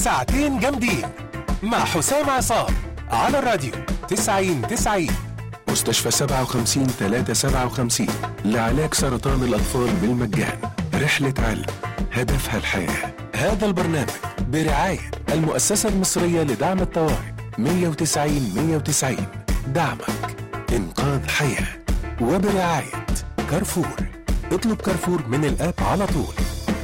ساعتين جامدين مع حسام عصام على الراديو 90 90 مستشفى 57 357 لعلاج سرطان الأطفال بالمجان رحلة علم هدفها الحياة هذا البرنامج برعاية المؤسسة المصرية لدعم الطوارئ 190 190 دعمك إنقاذ حياة وبرعاية كارفور اطلب كارفور من الآب على طول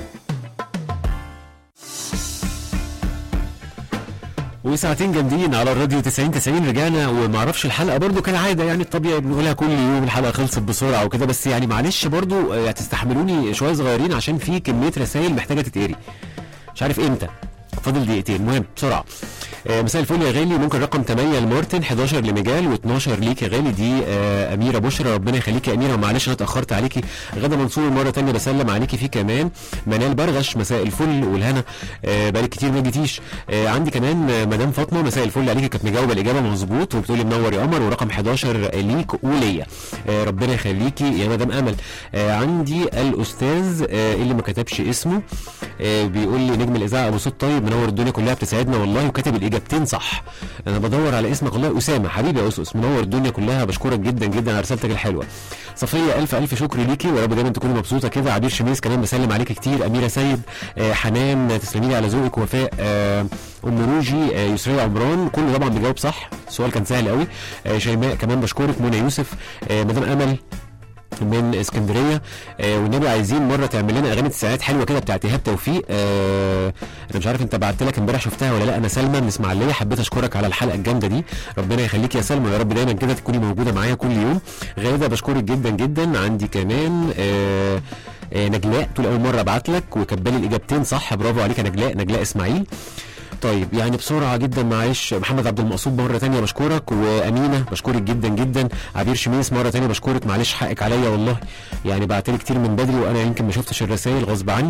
وساعتين جامدين على الراديو 90 90 رجعنا وما اعرفش الحلقه برضو كالعاده يعني الطبيعي بنقولها كل يوم الحلقه خلصت بسرعه وكده بس يعني معلش برضو آه، هتستحملوني شويه صغيرين عشان في كميه رسائل محتاجه تتقري مش عارف امتى فاضل دقيقتين المهم بسرعه آه، مساء الفل يا غالي ممكن رقم 8 لمارتن 11 لميجال و12 ليك يا غالي دي آه، اميره بشرى ربنا يخليكي يا اميره ومعلش انا اتاخرت عليكي غدا منصور مره تانية بسلم عليكي في كمان منال برغش مساء الفل والهنا آه، بقالي كتير ما جيتيش آه، عندي كمان آه، مدام فاطمه مساء الفل عليكي كانت مجاوبه الاجابه مظبوط وبتقولي منور يا قمر ورقم 11 ليك وليا آه، ربنا يخليكي يا مدام امل آه، عندي الاستاذ آه، اللي ما كتبش اسمه آه، بيقول لي نجم الاذاعه ابو صوت طيب منور الدنيا كلها بتسعدنا والله وكاتب الاجابتين صح انا بدور على اسمك والله اسامه حبيبي يا اسس منور الدنيا كلها بشكرك جدا جدا على رسالتك الحلوه صفيه الف الف شكر ليكي ويا رب دايما تكوني مبسوطه كده عبير شميس كمان بسلم عليك كتير اميره سيد آه، حنان تسلمي لي على ذوقك وفاء آه، ام روجي آه، يسرية عمران كله طبعا بيجاوب صح السؤال كان سهل قوي آه، شيماء كمان بشكرك منى يوسف آه، مدام امل من اسكندريه آه والنبي عايزين مره تعمل لنا اغاني تسعينات حلوه كده بتاعت ايهاب توفيق آه انا مش عارف انت بعت لك امبارح شفتها ولا لا انا سلمى من اسماعيليه حبيت اشكرك على الحلقه الجامده دي ربنا يخليك يا سلمى يا رب دايما كده تكوني موجوده معايا كل يوم غاده بشكرك جدا جدا عندي كمان آه آه نجلاء طول اول مره ابعت لك وكبالي الاجابتين صح برافو عليك يا نجلاء نجلاء اسماعيل طيب يعني بسرعه جدا معلش محمد عبد المقصود مره تانية بشكرك وامينه بشكرك جدا جدا عبير شميس مره تانية بشكرك معلش حقك عليا والله يعني بعتلي كتير من بدري وانا يمكن ما شفتش الرسائل غصب عني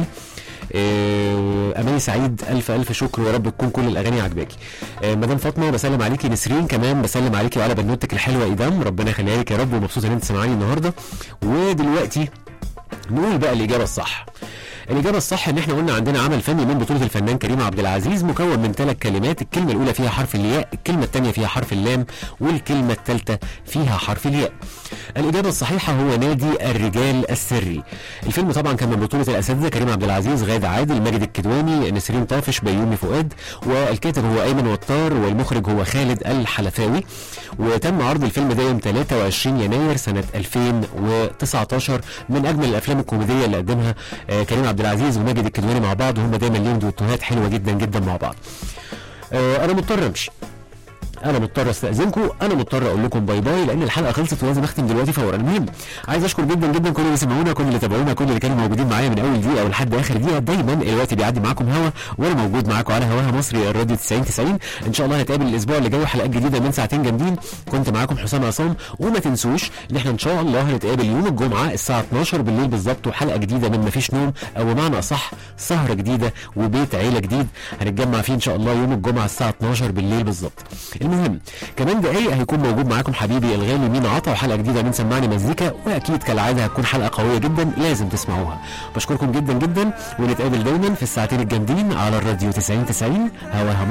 آه، اماني سعيد الف الف شكر ويا رب تكون كل الاغاني عجباكي آه، مدام فاطمه بسلم عليكي نسرين كمان بسلم عليكي وعلى بنوتك الحلوه ايدام ربنا يخليها لك يا رب ومبسوط ان انت سامعاني النهارده ودلوقتي نقول بقى الاجابه الصح الإجابة الصح إن إحنا قلنا عندنا عمل فني من بطولة الفنان كريم عبد العزيز مكون من ثلاث كلمات، الكلمة الأولى فيها حرف الياء، الكلمة الثانية فيها حرف اللام، والكلمة الثالثة فيها حرف الياء. الإجابة الصحيحة هو نادي الرجال السري. الفيلم طبعا كان من بطولة الأساتذة كريم عبد العزيز، غادة عادل، ماجد الكدواني، نسرين طافش، بيومي فؤاد، والكاتب هو أيمن وطار، والمخرج هو خالد الحلفاوي. وتم عرض الفيلم ده يوم 23 يناير سنة 2019 من أجمل الأفلام الكوميدية اللي قدمها آه، كريم عبد العزيز وماجد الكدواني مع بعض وهم دايما ليهم دوتوهات حلوة جدا جدا مع بعض. آه، أنا مضطر أمشي. انا مضطر استاذنكم انا مضطر اقول لكم باي باي لان الحلقه خلصت ولازم اختم دلوقتي فورا المهم عايز اشكر جدا جدا كل اللي سمعونا كل اللي تابعونا كل اللي كانوا موجودين معايا من اول دقيقه ولحد اخر دقيقه دايما الوقت بيعدي معاكم هوا وانا موجود معاكم على هواها مصري الراديو 90 90 ان شاء الله هنتقابل الاسبوع اللي جاي حلقات جديده من ساعتين جامدين كنت معاكم حسام عصام وما تنسوش ان احنا ان شاء الله هنتقابل يوم الجمعه الساعه 12 بالليل بالظبط وحلقه جديده من مفيش نوم او بمعنى اصح سهره جديده وبيت عيله جديد هنتجمع فيه ان شاء الله يوم الجمعه الساعه 12 بالليل بالظبط المهم كمان دقايق هيكون موجود معاكم حبيبي الغالي مين عطا وحلقه جديده من سمعني مزيكا واكيد كالعاده هتكون حلقه قويه جدا لازم تسمعوها بشكركم جدا جدا ونتقابل دايما في الساعتين الجامدين على الراديو 90 90 هواها